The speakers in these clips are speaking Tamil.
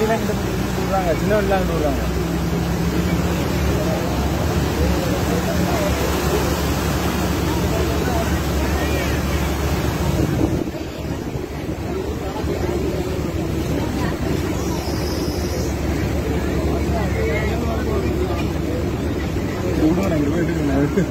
வண்டியெல்லாம் கிட்ட விடுறாங்க சின்ன வண்டிலாம் கிட்ட விடுறாங்க விடுங்க இங்கே போய் எடுத்துக்கணும்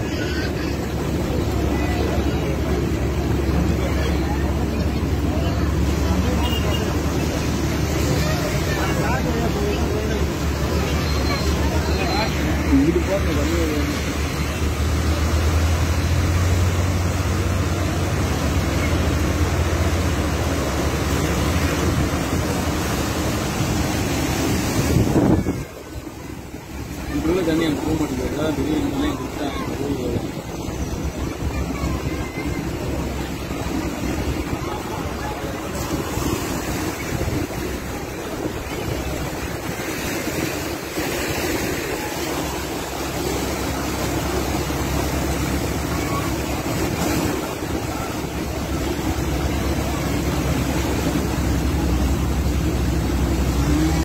இங்கிட்டு போகிறது வந்து இதுக்குள்ள தண்ணி அங்கே போக மாட்டேங்குது அதான் திடீர்னு